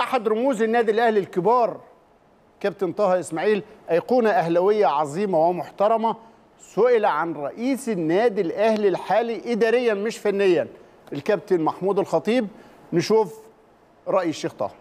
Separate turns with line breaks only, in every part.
احد رموز النادي الاهلي الكبار كابتن طه اسماعيل ايقونه اهلاويه عظيمه ومحترمه سئل عن رئيس النادي الاهلي الحالي اداريا مش فنيا الكابتن محمود الخطيب نشوف راي الشيخ طه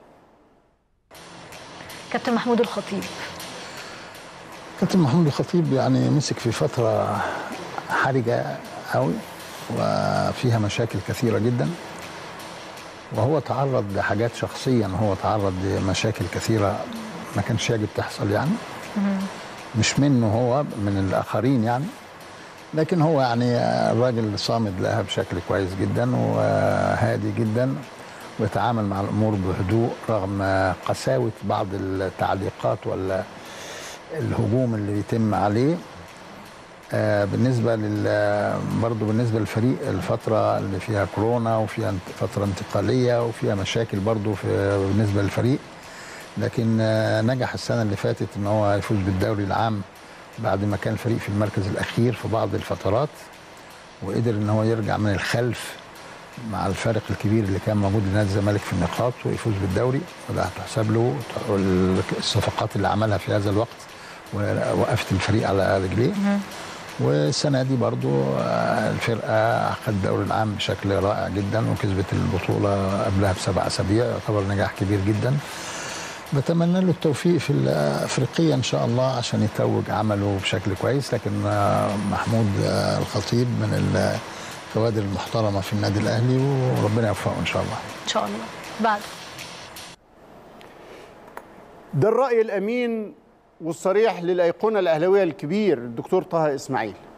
كابتن محمود الخطيب
كابتن محمود الخطيب يعني مسك في فترة حرجة قوي وفيها مشاكل كثيرة جدا وهو تعرض لحاجات شخصيا هو تعرض لمشاكل كثيرة ما كانش يجب تحصل يعني مش منه هو من الآخرين يعني لكن هو يعني الراجل صامد لها بشكل كويس جدا وهادي جدا ويتعامل مع الأمور بهدوء رغم قساوة بعض التعليقات ولا الهجوم اللي بيتم عليه آه بالنسبة لل برضه بالنسبة للفريق الفترة اللي فيها كورونا وفيها انت- فترة انتقالية وفيها مشاكل برضه في بالنسبة للفريق لكن آه نجح السنة اللي فاتت ان هو يفوز بالدوري العام بعد ما كان الفريق في المركز الأخير في بعض الفترات وقدر ان هو يرجع من الخلف مع الفارق الكبير اللي كان موجود لنادي الزمالك في النقاط ويفوز بالدوري وده هتحسب له الصفقات اللي عملها في هذا الوقت ووقفت الفريق على رجليه والسنه دي برضو آه، الفرقه خد الدوري العام بشكل رائع جدا وكسبت البطوله قبلها بسبع اسابيع يعتبر نجاح كبير جدا بتمنى له التوفيق في الافريقيه ان شاء الله عشان يتوج عمله بشكل كويس لكن آه، محمود آه، الخطيب من الكوادر المحترمه في النادي الاهلي وربنا يوفقه ان شاء الله
ان شاء الله بعد
ده الراي الامين والصريح للايقونه الاهلاويه الكبير الدكتور طه اسماعيل